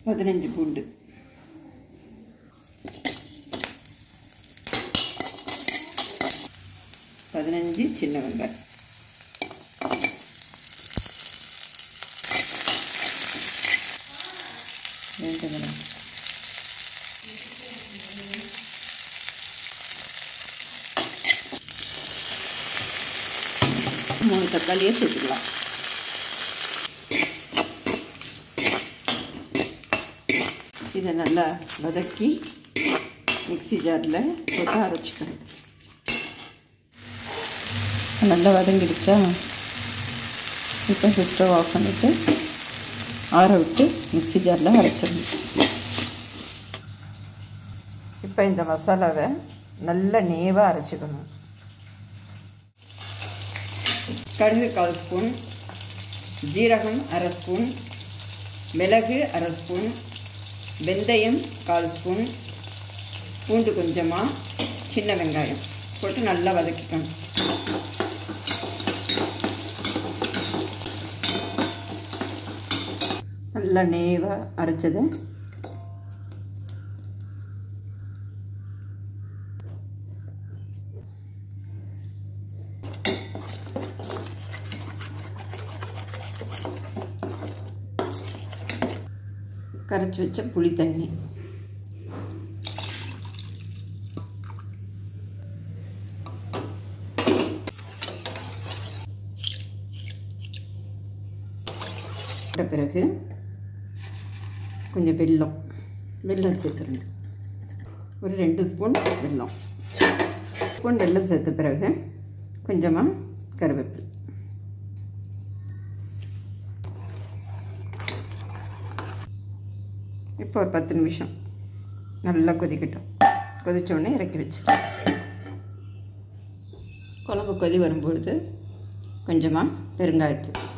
பதினஞ்சு பூண்டு பதினஞ்சு சின்ன வெங்காயம் ரெண்டு கிராம் மூணு தக்காளியை சேர்த்துக்கலாம் இதை நல்லா வதக்கி மிக்ஸி ஜாரில் போட்டு அரைச்சிக்கணும் நல்லா வதங்கிடுச்சா இப்போ ஸ்டவ் ஆஃப் பண்ணிவிட்டு ஆற விட்டு மிக்ஸி ஜாரில் அரைச்சிடணும் இப்போ இந்த மசாலாவை நல்ல நேவாக அரைச்சிக்கணும் கடுகு கால் ஸ்பூன் ஜீரகம் அரை ஸ்பூன் மிளகு அரை ஸ்பூன் வெந்தயம் கால் ஸ்பூன் பூண்டு கொஞ்சமாக சின்ன வெங்காயம் போட்டு நல்லா வதக்கிக்கணும் நல்லா நேவாக அரைச்சது கரைச்சி வச்ச புளி தண்ணி பிறகு கொஞ்சம் வெல்லம் வெல்லம் சேர்த்துருங்க ஒரு ரெண்டு ஸ்பூன் வெல்லம் ஸ்பூன் வெல்லம் சேர்த்த பிறகு கொஞ்சமாக கருவேப்பிலை இப்போ ஒரு பத்து நிமிஷம் நல்லா கொதிக்கட்டும் கொதித்தோடனே இறக்கி வச்சு குழம்பு கொதி வரும்பொழுது கொஞ்சமாக பெருங்காயத்தூள்